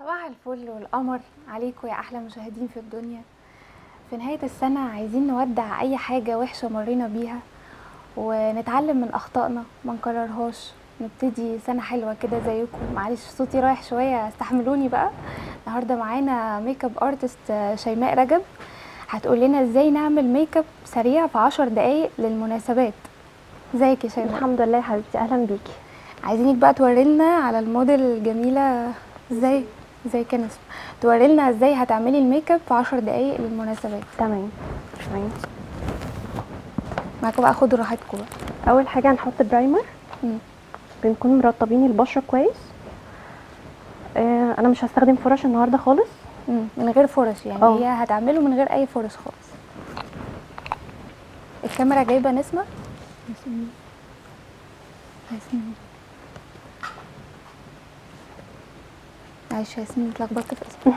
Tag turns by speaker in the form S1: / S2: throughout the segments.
S1: صباح الفل والقمر عليكم يا احلى مشاهدين في الدنيا في نهاية السنة عايزين نودع اي حاجة وحشة مرينا بيها ونتعلم من اخطائنا ما نكررهاش نبتدي سنة حلوة كده زيكم معلش صوتي رايح شوية استحملوني بقى النهاردة معانا ميك اب ارتست شيماء رجب هتقول لنا ازاي نعمل ميك اب سريع في عشر دقايق للمناسبات ازيك يا شيماء
S2: الحمد لله يا حبيبتي اهلا بيكي
S1: عايزينك بقى توريلنا على الموديل الجميله ازاي ازاي كان اسمه توريلنا ازاي هتعملي الميك اب في 10 دقايق للمناسبات
S2: تمام تمام
S1: معاكم بقى خدوا راحتكم بقى
S2: اول حاجه هنحط برايمر
S1: مم.
S2: بنكون مرطبين البشره كويس آه انا مش هستخدم فرش النهارده خالص
S1: مم. من غير فرش يعني
S2: اه.
S1: هي هتعمله من غير اي فرش خالص الكاميرا جايبه نسمه ياسمين ياسمين معلش يا ياسمين اتلخبطت في اسمك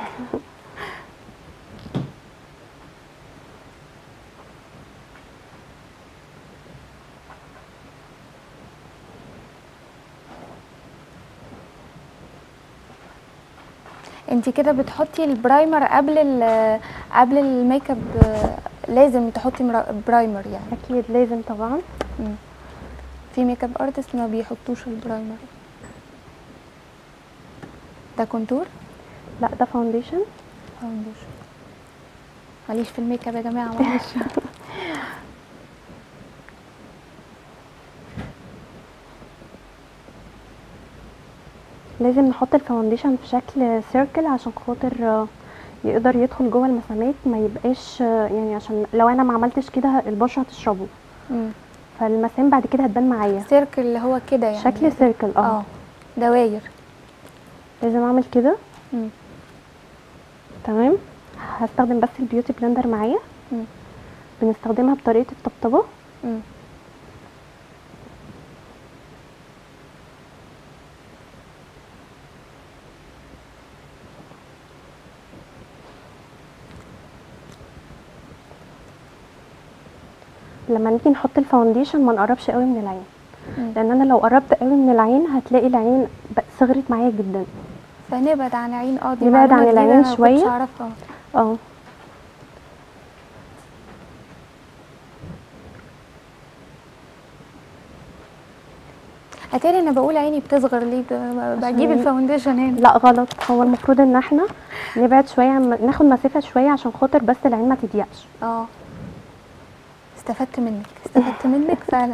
S1: انت كده بتحطي البرايمر قبل ال قبل الميك اب لازم تحطي مرا- برايمر يعني
S2: اكيد لازم طبعا
S1: مم. في ميك اب ارتست ما بيحطوش البرايمر ده كونتور
S2: لا ده فاونديشن
S1: فاونديشن ماليش في الميك اب يا جماعه معلش
S2: لازم نحط الفاونديشن في شكل سيركل عشان خاطر آه، يقدر يدخل جوه المسامات ما يبقاش آه، يعني عشان لو انا ما عملتش كده البشره هتشربه
S1: مم.
S2: فالمسام بعد كده هتبان معايا
S1: سيركل اللي هو كده يعني
S2: شكل سيركل اه
S1: اه دواير
S2: لازم اعمل كده
S1: مم.
S2: تمام هستخدم بس البيوتي بلندر معايا
S1: مم.
S2: بنستخدمها بطريقه الطبطبه
S1: مم.
S2: لما نيجي نحط الفاونديشن ما نقربش قوي من العين
S1: مم.
S2: لان انا لو قربت قوي من العين هتلاقي العين ب- صغرت معايا جدا
S1: فنبعد عن العين اه دي
S2: نبعد
S1: معلومة
S2: عن
S1: جديدة
S2: العين
S1: أنا ما كنتش
S2: شوية.
S1: اعرفها
S2: اه
S1: اتاري انا بقول عيني بتصغر ليه ب- بجيب
S2: عشان-
S1: الفاونديشن هنا
S2: لا غلط هو المفروض ان احنا نبعد شويه عن- ناخد مسافه شويه عشان خاطر بس العين ما تضيقش
S1: اه استفدت منك استفدت منك فعلا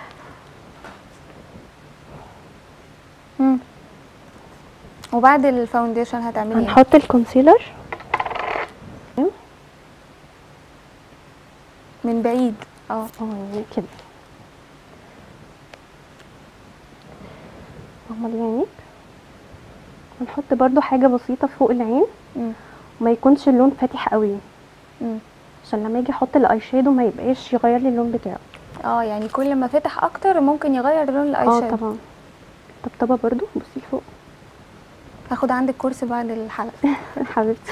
S1: مم. وبعد الفاونديشن هتعملي ايه
S2: هنحط الكونسيلر
S1: من بعيد اه
S2: اه يعني كده غمضي عينيك ونحط برضو حاجه بسيطه فوق العين
S1: مم.
S2: وما يكونش اللون فاتح قوي
S1: مم.
S2: عشان لما اجي احط الاي شادو ما يبقاش يغير لي اللون بتاعه
S1: اه يعني كل ما فتح اكتر ممكن يغير لون الاي
S2: اه
S1: شادو
S2: طبعا طبطبه برضو بصي فوق
S1: هاخد عندك كورس بعد الحلقه
S2: حبيبتي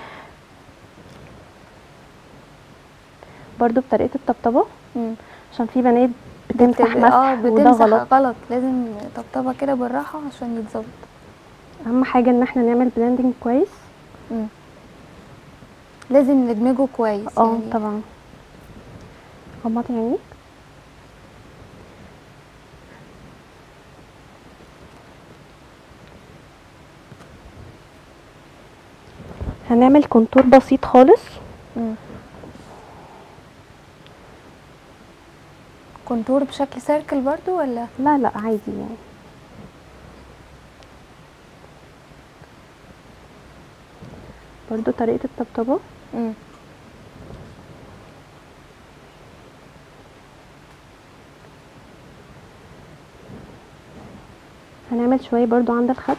S2: برضو بطريقه الطبطبه
S1: مم.
S2: عشان في بنات بتمسح
S1: بتبقى-
S2: مسح
S1: اه
S2: وده
S1: بتمسح
S2: غلط
S1: غلط لازم طبطبه كده بالراحه عشان يتظبط
S2: اهم حاجه ان احنا نعمل بلندنج كويس
S1: مم. لازم ندمجه كويس
S2: اه
S1: يعني
S2: طبعا غمضي عينيك هنعمل كونتور بسيط خالص
S1: مم. كونتور بشكل سيركل برضو ولا
S2: لا لا عادي يعني برضو طريقة الطبطبة
S1: مم.
S2: هنعمل شوية برضو عند الخط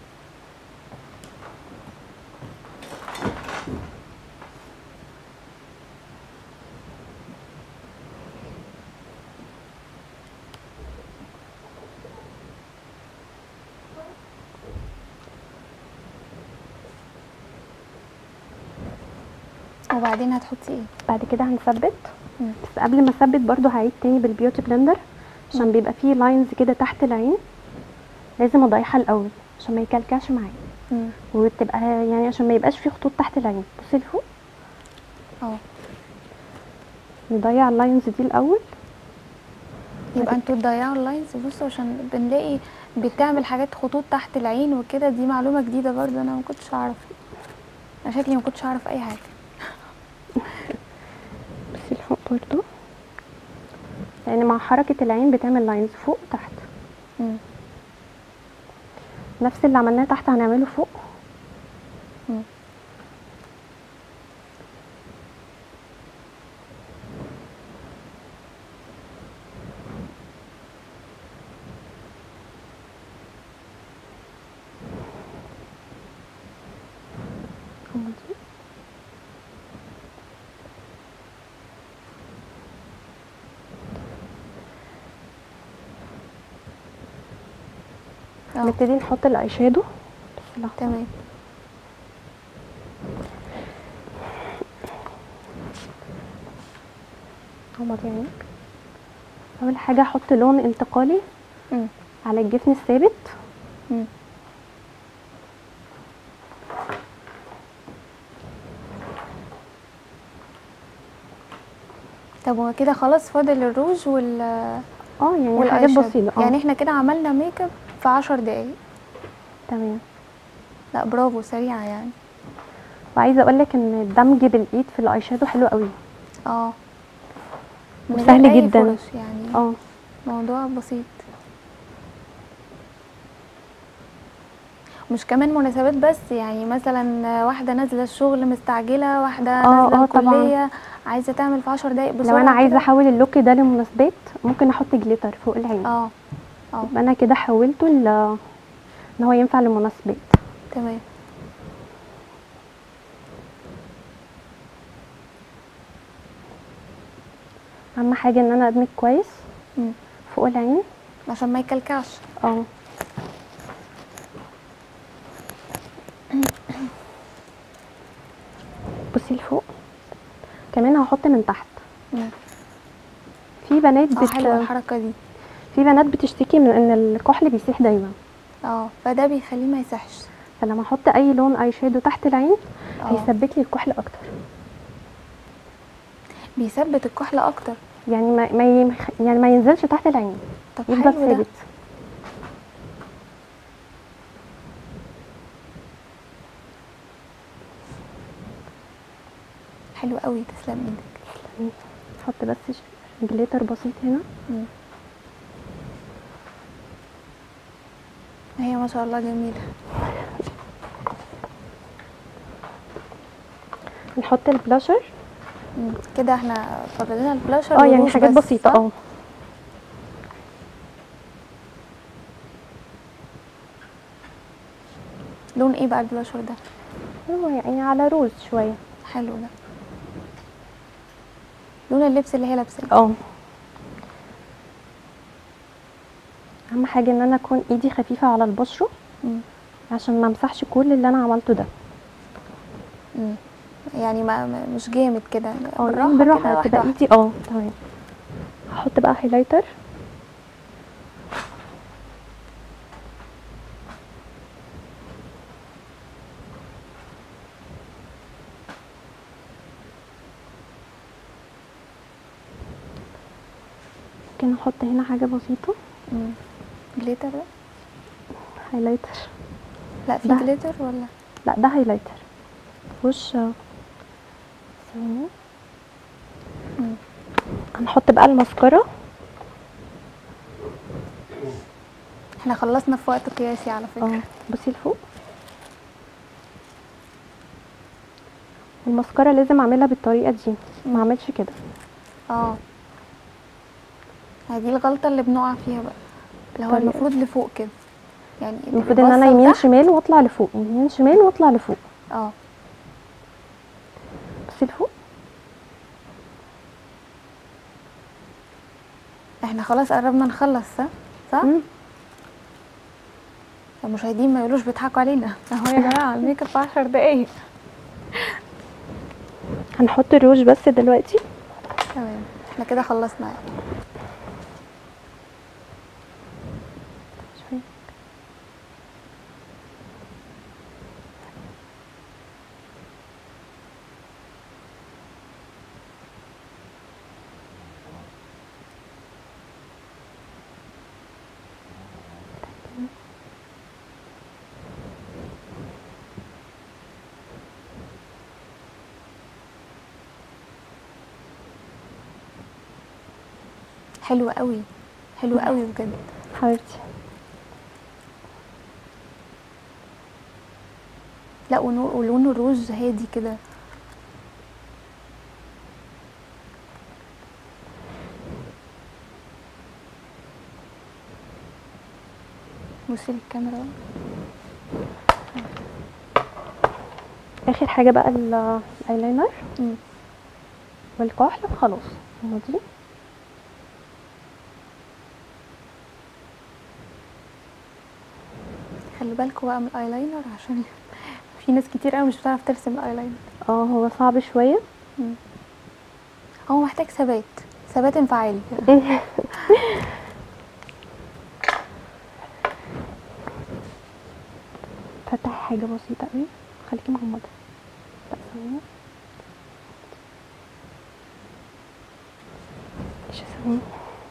S1: وبعدين هتحطي ايه
S2: بعد كده هنثبت
S1: مم.
S2: بس قبل ما اثبت برضو هعيد تاني بالبيوتي بلندر عشان
S1: مم.
S2: بيبقى فيه لاينز كده تحت العين لازم اضيعها الاول عشان ما يكلكعش معايا
S1: مم.
S2: وتبقى يعني عشان ما يبقاش في خطوط تحت العين بصي لفوق
S1: اه
S2: نضيع اللاينز دي الاول
S1: يبقى انتوا تضيعوا اللاينز بصوا عشان بنلاقي بتعمل حاجات خطوط تحت العين وكده دي معلومة جديدة برضه انا ما كنتش اعرف انا شكلي ما كنتش اعرف اي حاجة
S2: بصي لفوق برضو لان مع حركة العين بتعمل لاينز فوق وتحت
S1: مم.
S2: نفس اللي عملناه تحت هنعمله فوق
S1: مم.
S2: غمضي.
S1: اه
S2: نبتدي نحط الاي شادو بس لحظة.
S1: تمام
S2: غمضي عينك اول حاجة احط لون انتقالي
S1: مم.
S2: على الجفن الثابت
S1: مم. طب هو كده خلاص فاضل الروج وال
S2: اه يعني
S1: والاي
S2: حاجات
S1: شادو.
S2: بسيطة اه
S1: يعني احنا كده عملنا ميك اب في عشر دقايق
S2: تمام
S1: لا برافو سريعة يعني
S2: وعايزة اقولك ان الدمج بالايد في الاي شادو حلو قوي
S1: اه من
S2: وسهل
S1: غير أي
S2: جدا.
S1: فرش يعني
S2: اه
S1: موضوع بسيط مش كمان مناسبات بس يعني مثلا واحدة نازلة الشغل مستعجلة واحدة
S2: آه،
S1: نازلة
S2: آه، طبعاً.
S1: الكلية عايزة تعمل في عشر دقايق بسرعة
S2: لو انا عايزة
S1: كده.
S2: احول اللوك ده لمناسبات ممكن احط جليتر فوق العين
S1: اه اه
S2: يبقى انا كده حولته ل ان هو ينفع لمناسبات
S1: تمام
S2: اهم حاجة ان انا ادمج كويس
S1: مم.
S2: فوق العين
S1: عشان ما يكلكعش
S2: اه بصي لفوق كمان هحط من تحت
S1: مم.
S2: في بنات
S1: اه حلوة
S2: بت...
S1: الحركة دي
S2: في بنات بتشتكي من ان الكحل بيسيح دايما
S1: اه فده بيخليه ما يسحش
S2: فلما احط اي لون اي شادو تحت العين
S1: اه
S2: هيثبت لي الكحل اكتر
S1: بيثبت الكحل اكتر
S2: يعني ما, ما ي... يعني ما ينزلش تحت العين
S1: طب
S2: يفضل
S1: حلو ده
S2: ثابت
S1: حلو قوي تسلم ايدك
S2: احط بس ش- جليتر بسيط هنا
S1: مم. هي ما شاء الله جميلة
S2: نحط البلاشر
S1: مم. كده احنا فاضل لنا البلاشر
S2: اه يعني
S1: والروج
S2: حاجات
S1: بس،
S2: بسيطه
S1: صح؟
S2: اه
S1: لون ايه بقى البلاشر ده
S2: هو يعني على روز شويه
S1: حلو ده لون اللبس اللي هي لابساه
S2: اه اهم حاجه ان انا اكون ايدي خفيفه على البشره
S1: مم.
S2: عشان ما امسحش كل اللي انا عملته ده
S1: مم. يعني ما ما- مش جامد كده
S2: اه
S1: بالراحة
S2: يعني
S1: كده
S2: بالراحه
S1: واحدة
S2: تبقى
S1: واحدة.
S2: ايدي اه تمام هحط بقى هايلايتر ممكن احط هنا حاجه بسيطه
S1: مم. جليتر ده
S2: هايلايتر
S1: لا في
S2: ده.
S1: جليتر ولا
S2: لا ده هايلايتر وش ثواني
S1: مم.
S2: هنحط بقى الماسكارا
S1: احنا خلصنا في وقت قياسي على فكرة
S2: اه بصي لفوق الماسكارا لازم اعملها بالطريقه دي ما اعملش كده
S1: اه هذه الغلطة اللي بنقع فيها بقى اللي هو
S2: بالطريقة
S1: المفروض لفوق كده يعني
S2: المفروض ان انا
S1: بوصل
S2: يمين
S1: تحت.
S2: شمال واطلع لفوق يمين شمال واطلع لفوق
S1: اه
S2: بصي لفوق
S1: احنا خلاص قربنا نخلص صح؟ صح؟
S2: مم.
S1: المشاهدين ما يقولوش بيضحكوا علينا اهو يا جماعة الميك اب في 10 دقايق
S2: هنحط الروج بس دلوقتي
S1: تمام احنا كده خلصنا يعني
S2: شوية.
S1: حلو قوي حلو قوي بجد
S2: حبيبتي
S1: لا ونو- ولونه الروج هادي كده بصي للكاميرا
S2: اخر حاجه بقى ال- الايلاينر
S1: مم.
S2: والكحل خلاص هو دي
S1: خلي بالكوا بقى من الايلاينر عشان في ناس كتير قوي مش بتعرف ترسم الايلاينر
S2: اه هو صعب شويه
S1: هو محتاج ثبات ثبات انفعالي
S2: فتحي حاجه بسيطه قوي خليكي مغمضه لا ثانيه مش ثانيه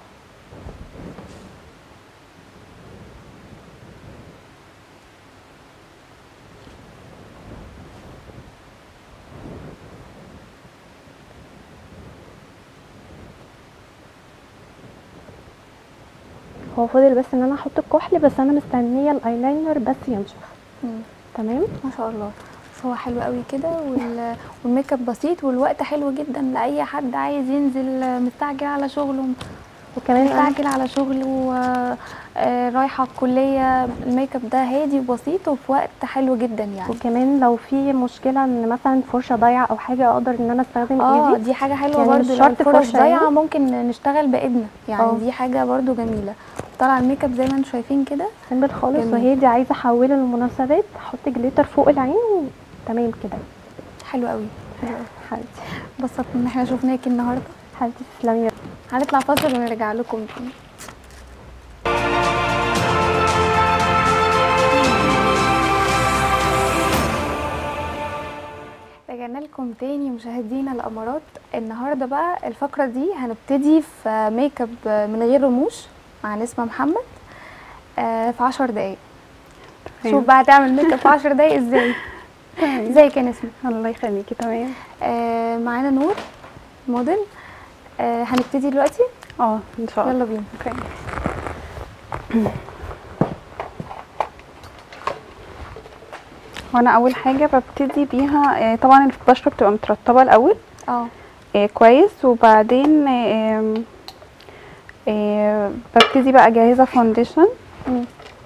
S2: هو فاضل بس ان انا احط الكحل بس انا مستنيه الايلاينر بس ينشف
S1: مم.
S2: تمام
S1: ما شاء الله بس هو حلو قوي كده وال... والميك اب بسيط والوقت حلو جدا لاي حد عايز ينزل مستعجل على شغله
S2: وكمان أنا-
S1: مستعجل على شغله آه، رايحه الكليه الميك اب ده هادي وبسيط وفي وقت حلو جدا يعني
S2: وكمان لو في مشكله ان مثلا فرشه ضايعه او حاجه اقدر ان انا استخدم
S1: اه
S2: ايدي
S1: دي حاجه حلوه
S2: يعني
S1: برضو
S2: مش
S1: لو
S2: شرط
S1: الفرش
S2: فرشة
S1: ضايعه
S2: يعني.
S1: ممكن نشتغل بايدنا يعني
S2: اه.
S1: دي حاجه برضو جميله طالعه الميك اب زي ما انتم شايفين كده
S2: سيمبل خالص
S1: جميل.
S2: وهي دي عايزه احوله للمناسبات احط جليتر فوق العين وتمام كده
S1: حلو قوي حلو قوي
S2: حبيبتي
S1: اتبسطت ان احنا شفناكي النهارده
S2: حبيبتي تسلمي يا
S1: هنطلع فاصل ونرجع لكم تاني رجعنا لكم تاني مشاهدينا الامارات النهارده بقى الفقره دي هنبتدي في ميك اب من غير رموش مع نسمه محمد آه، في عشر دقايق شوف بقى هتعمل ميك اب في عشر دقايق ازاي ازيك يا نسمه
S2: الله يخليكي تمام
S1: آه، معانا نور موديل آه، هنبتدي دلوقتي
S2: اه ان شاء الله
S1: يلا بينا
S2: اوكي
S3: وانا اول حاجه ببتدي بيها آه، طبعا البشره بتبقى مترطبه الاول
S1: اه
S3: آه، كويس وبعدين آه، آم، آه، ببتدي بقى اجهزها فونديشن
S1: مم.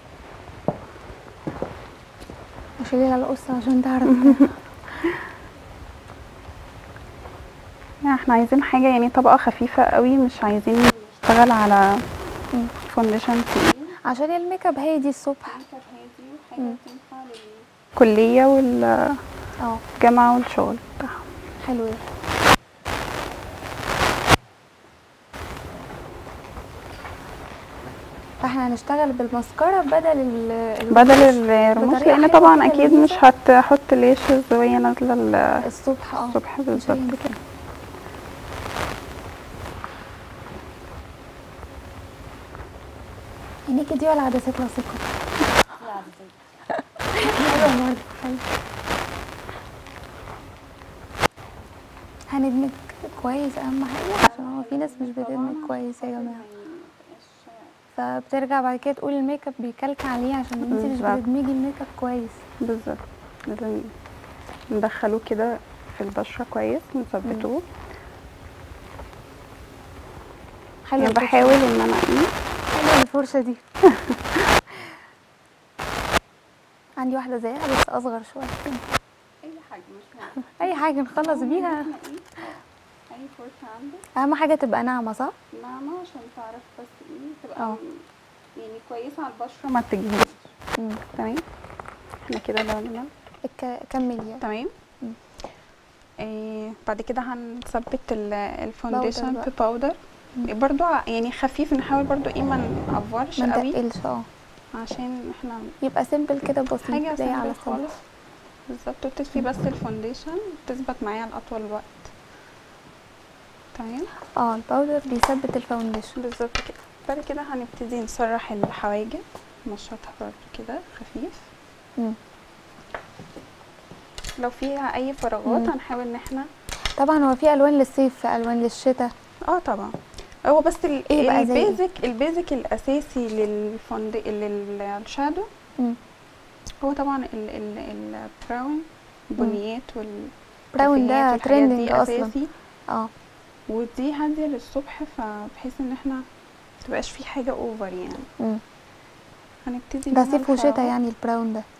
S1: شيلي على القصة عشان تعرف
S3: يعني احنا عايزين حاجه يعني طبقه خفيفه قوي مش عايزين نشتغل على
S1: مم.
S3: فونديشن تقيل
S1: عشان الميك اب هادي الصبح مم.
S3: الكليه والجامعه
S1: اه
S3: والشغل بتاعها
S1: حلو ده فاحنا هنشتغل بالمسكرة بدل ال ال-
S3: بدل الرموش
S1: بطريقة
S3: لان
S1: حلوة
S3: طبعا
S1: كده
S3: اكيد مش
S1: لذيذة.
S3: هتحط ليشز وهي نازله ال-
S1: الصبح اه
S3: الصبح
S1: مش
S3: بالظبط
S1: هينفع.
S3: كده
S1: عينيكي دي ولا عدساتها ثقة؟ حلوة برضه حلوة هندمج كويس اهم حاجة عشان هو في ناس مش بتدمج كويس يا جماعة فبترجع بعد كده تقول الميك اب بيكلك عليه عشان انتي مش
S3: بالظبط.
S1: بتدمجي الميك اب كويس
S3: بالظبط لازم ندخلوه كده في البشرة كويس نثبتوه
S1: حلوة
S3: يعني
S1: الفرشة
S3: بحاول
S1: دي.
S3: ان انا ايه
S1: حلوة الفرشة دي عندي واحدة زيها بس أصغر شوية
S3: اي حاجة مش مهم
S1: أي حاجة نخلص بيها
S3: اي فرصة عندك
S1: أهم حاجة تبقى ناعمة صح؟
S3: ناعمة عشان تعرف بس ايه تبقى
S1: اه.
S3: يعني كويسة على البشرة ما تجهدش
S1: مم.
S3: تمام احنا كده لوننا
S1: الك- كملي يعني.
S3: تمام
S1: مم.
S3: إيه بعد كده هنثبت ال- الفونديشن
S1: بقى.
S3: في باودر
S1: مم.
S3: برضو ع- يعني خفيف نحاول برضو ايه ما نقفرش
S1: ما
S3: قوي
S1: نتقلش اه
S3: عشان احنا
S1: يبقى سيمبل كده بسيط
S3: حاجة
S1: زي على
S3: سهلة
S1: الصبح
S3: خالص بالظبط وتطفي بس الفونديشن تثبت معايا لأطول وقت تمام
S1: اه الباودر بيثبت الفاونديشن
S3: بالظبط كده بعد كده هنبتدي نسرح الحواجب نشطها برضه كده خفيف
S1: مم.
S3: لو فيها اي فراغات
S1: مم.
S3: هنحاول ان احنا
S1: طبعا هو في ألوان للصيف في ألوان للشتاء
S3: اه طبعا هو بس ال-
S1: إيه بقى زي إيه؟
S3: البيزك البيزك الاساسي للفوند للشادو
S1: مم.
S3: هو طبعا ال ال البراون بنيات وال
S1: براون ده
S3: والحاجات
S1: ترندنج
S3: دي
S1: اصلا
S3: اساسي
S1: اه
S3: ودي هاديه للصبح فبحيث ان احنا متبقاش في حاجه اوفر يعني
S1: مم.
S3: هنبتدي
S1: ده
S3: من
S1: صيف وشتا
S3: الفراغات.
S1: يعني البراون ده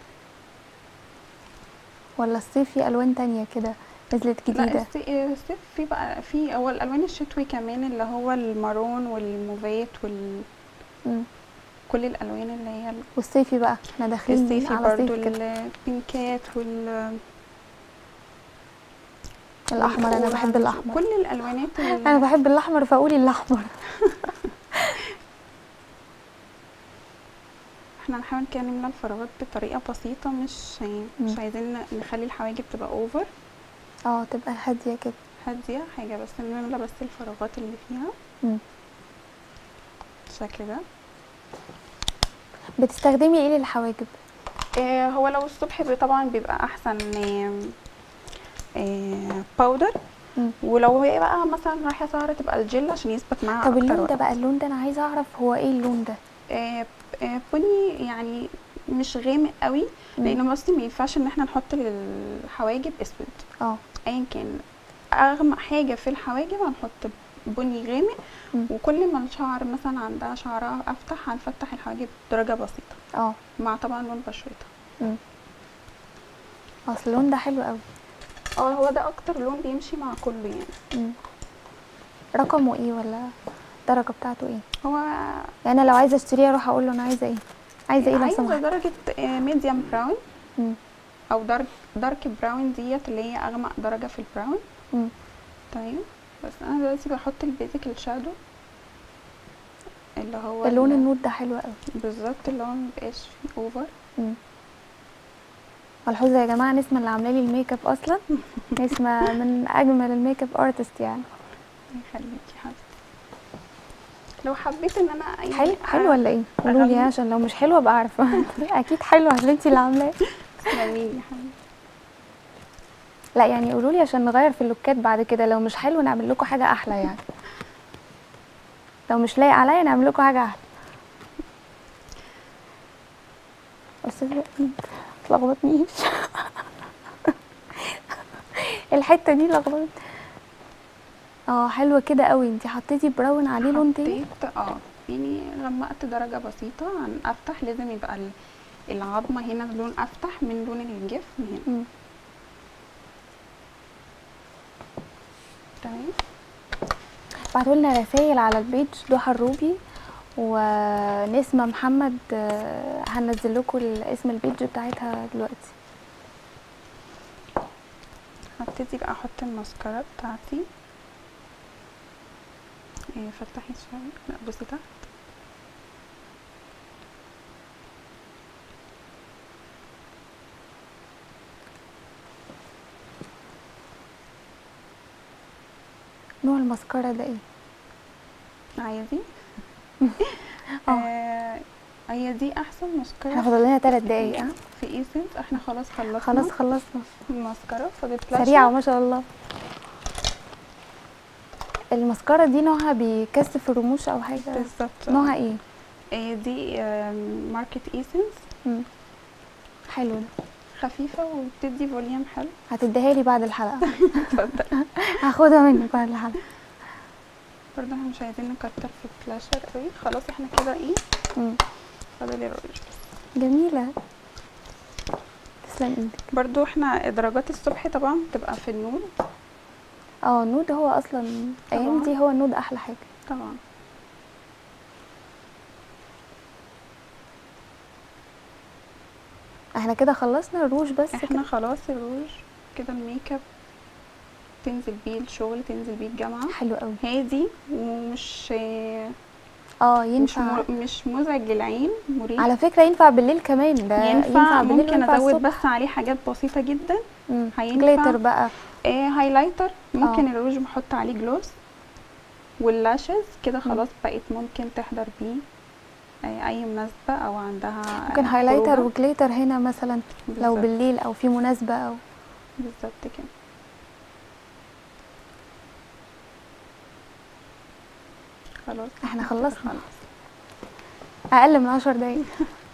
S1: ولا الصيف في الوان تانية كده نزلت
S3: لا
S1: جديده
S3: الصي- الصيف في بقى في هو الالوان الشتوي كمان اللي هو المارون والموفات وال
S1: مم.
S3: كل الالوان اللي هي ال-
S1: والصيفي بقى احنا داخلين
S3: الصيفي
S1: على
S3: برضو
S1: صيف كده
S3: البينكات وال
S1: الاحمر انا
S3: والأورنج،
S1: بحب الاحمر
S3: كل الالوانات اللي
S1: انا بحب الاحمر فقولي الاحمر
S3: احنا هنحاول كده نملى الفراغات بطريقه بسيطه مش مش
S1: مم.
S3: عايزين نخلي الحواجب تبقى اوفر
S1: اه تبقى هاديه كده
S3: هاديه حاجه بس نملى بس الفراغات اللي فيها
S1: مم.
S3: بالشكل ده
S1: بتستخدمي ايه للحواجب
S3: آه هو لو الصبح بي- طبعا بيبقى احسن آه آه باودر
S1: مم.
S3: ولو هي بقى مثلا رايحه سهره تبقى الجل عشان يثبت معاها
S1: طب
S3: اكتر
S1: اللون ده
S3: وقت.
S1: بقى اللون ده انا عايزه اعرف هو ايه اللون ده
S3: آه آه بني يعني مش غامق قوي
S1: مم.
S3: لانه بس ما ينفعش ان احنا نحط للحواجب اسود
S1: اه
S3: ايا كان اغمق حاجه في الحواجب هنحط بني غامق
S1: مم.
S3: وكل ما الشعر مثلا عندها شعرها افتح هنفتح الحواجب درجه بسيطه
S1: اه
S3: مع طبعا لون بشرتها
S1: مم. اصل اللون ده حلو قوي
S3: اه هو ده اكتر لون بيمشي مع كله يعني
S1: مم. رقمه ايه ولا الدرجه بتاعته ايه
S3: هو
S1: يعني انا لو عايزه اشتريه اروح اقول له انا عايزه ايه عايزه ايه لو
S3: عايزه
S1: سمحت
S3: درجه ميديوم براون
S1: مم.
S3: او دارك دارك براون ديت اللي هي اغمق درجه في البراون
S1: مم.
S3: تمام بس انا دلوقتي بحط البيزك الشادو اللي هو
S1: اللون
S3: ال-
S1: النود ده حلو قوي
S3: بالظبط اللي هو مبقاش فيه اوفر
S1: مم. ملحوظه يا جماعه نسمه اللي عامله لي الميك اب اصلا نسمه من اجمل الميك اب ارتست يعني
S3: يخليكي حبيبتي لو حبيت ان انا أي-
S1: حلو حلو ولا ايه قولوا لي
S3: أغمق.
S1: عشان لو مش حلوه ابقى عارفه اكيد حلوه عشان انتي اللي عاملاه
S3: تسلميلي يا حبيبتي
S1: لا يعني قولوا لي عشان نغير في اللوكات بعد كده لو مش حلو نعمل لكم حاجه احلى يعني لو مش لايق عليا نعمل لكم حاجه احلى استاذ وحيد تلخبطنيش الحته دي لخبطت اه حلوه كده قوي انتي حطيتي براون عليه لون تاني
S3: حطيت اه يعني غمقت درجه بسيطه عن افتح لازم يبقى ال- العظمه هنا لون افتح من لون الجفن هنا
S1: مم.
S3: تمام
S1: بعتوا لنا رسائل على البيج ضحى الروبي ونسمة محمد آه، هنزل لكم اسم البيج بتاعتها دلوقتي
S3: هبتدي بقى احط الماسكارا بتاعتي إيه فتحي شويه لا بصي تحت
S1: نوع الماسكارا ده ايه
S3: عايزي
S1: اه.
S3: آه هي دي احسن
S1: احنا
S3: ماسكارا
S1: فاضل لنا 3 دقايق ها
S3: في ايسنس احنا خلاص خلصنا
S1: خلاص خلصنا
S3: الماسكارا فاضل بلاش
S1: سريعة ما شاء الله الماسكارا دي نوعها بيكثف الرموش او حاجة
S3: بالظبط
S1: نوعها ايه
S3: آه دي آم، ماركت ايسنس
S1: مم. حلو ده
S3: خفيفه وبتدي فوليوم حلو
S1: هتديها لي بعد الحلقة
S3: اتفضل
S1: هاخدها منك بعد الحلقة
S3: برضه احنا مش عايزين نكتر في الفلاشر قوي خلاص احنا كده ايه
S1: مم.
S3: فاضل الروج بس
S1: جميلة تسلم ايدك
S3: برضو احنا درجات الصبح طبعا بتبقى في النور
S1: اه النود هو اصلا الايام
S3: طبعا.
S1: دي هو النود احلى حاجة
S3: طبعا
S1: احنا كده خلصنا الروج بس
S3: احنا
S1: كده
S3: خلاص الروج كده الميك اب تنزل بيه الشغل تنزل بيه الجامعة
S1: حلو قوي
S3: هادي ومش
S1: اه
S3: مش
S1: ينفع
S3: م- مش مزعج للعين مريح
S1: على فكرة ينفع بالليل كمان ده
S3: ينفع
S1: بالليل
S3: ممكن
S1: وينفع
S3: ازود
S1: الصبح.
S3: بس عليه حاجات بسيطة جدا
S1: مم.
S3: هينفع.
S1: جليتر بقى
S3: آه هايلايتر ممكن
S1: اه.
S3: الروج بحط عليه جلوس واللاشز كده خلاص بقيت ممكن تحضر بيه آه، اي مناسبة او عندها
S1: ممكن
S3: آه،
S1: هايلايتر
S3: خروجة.
S1: وجليتر هنا مثلا لو
S3: بالظبط.
S1: بالليل او في مناسبة او
S3: بالظبط كده خلاص
S1: احنا خلصنا
S3: خلاص
S1: اقل من عشر دقايق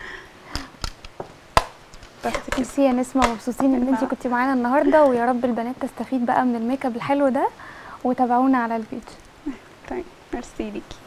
S3: بس كده
S1: ميرسي يا نسمة مبسوطين ان انتي
S3: العفو.
S1: كنتي معانا النهارده ويا رب البنات تستفيد بقى من الميك اب الحلو ده وتابعونا على البيج
S3: طيب ميرسي ليكي